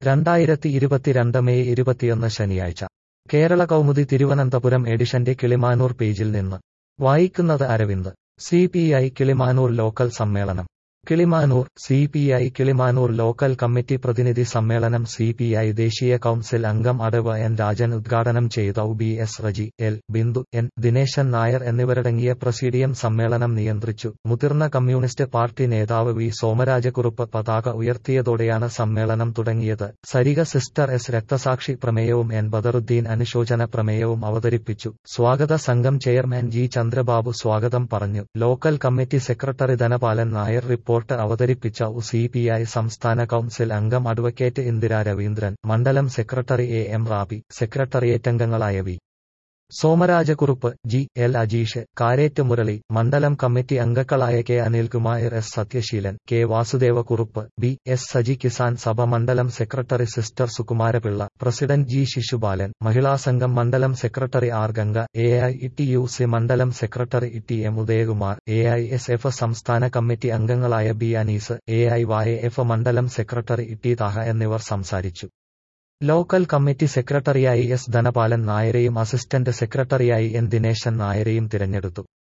രണ്ടായിരത്തി ഇരുപത്തിരണ്ട് മെയ് ഇരുപത്തിയൊന്ന് ശനിയാഴ്ച കേരള കൗമുദി തിരുവനന്തപുരം എഡിഷന്റെ കിളിമാനൂർ പേജിൽ നിന്ന് വായിക്കുന്നത് Aravind C P I Kilimanoor local സമ്മേളനം Kilimanoor C P I Kilimanoor local committee പ്രതിനിധി സമ്മേളനം സി പി ഐ ദേശീയ കൗൺസിൽ അംഗം അടവ് എൻ രാജൻ ഉദ്ഘാടനം ചെയ്ത B S Reji L Bindu N Dinesan Nair എന്നിവരടങ്ങിയ പ്രസീഡിയം സമ്മേളനം നിയന്ത്രിച്ചു മുതിർന്ന കമ്മ്യൂണിസ്റ്റ് പാർട്ടി നേതാവ് വി സോമരാജക്കുറുപ്പ് പതാക ഉയർത്തിയതോടെയാണ് സമ്മേളനം തുടങ്ങിയത് സരിക സിസ്റ്റർ എസ് രക്തസാക്ഷി പ്രമേയവും എൻ ബദറുദ്ദീൻ അനുശോചന പ്രമേയവും അവതരിപ്പിച്ചു സ്വാഗത സംഘം ചെയർമാൻ ജി ചന്ദ്രബാബു സ്വാഗതം പറഞ്ഞു local committee secretary Dhanapalan Nair report അവതരിപ്പിച്ച സി പി ഐ സംസ്ഥാന കൗൺസിൽ അംഗം അഡ്വക്കേറ്റ് ഇന്ദിര രവീന്ദ്രൻ മണ്ഡലം സെക്രട്ടറി എ എം റാബി സെക്രട്ടറിയേറ്റംഗങ്ങളായ V Somarajakurup G L Ajeesh Karett Murali മണ്ഡലം കമ്മിറ്റി അംഗങ്ങളായ K Anilkumar S Sathyaseelan K Vasudevakurup B S Saji Kisan Sabha മണ്ഡലം secretary sister Sukumarapillai president G Sisupalan Mahila Sangham മണ്ഡലം secretary R Ganga A I T U C മണ്ഡലം secretary T M Udayakumar A I S F സംസ്ഥാന committee അംഗങ്ങളായ B Anees A I Y F മണ്ഡലം secretary T Thaha എന്നിവർ സംസാരിച്ചു local committee സെക്രട്ടറിയായി S Dhanapalan നായരെയും അസിസ്റ്റന്റ് സെക്രട്ടറിയായി എൻ ദിനേശൻ നായരെയും തിരഞ്ഞെടുത്തു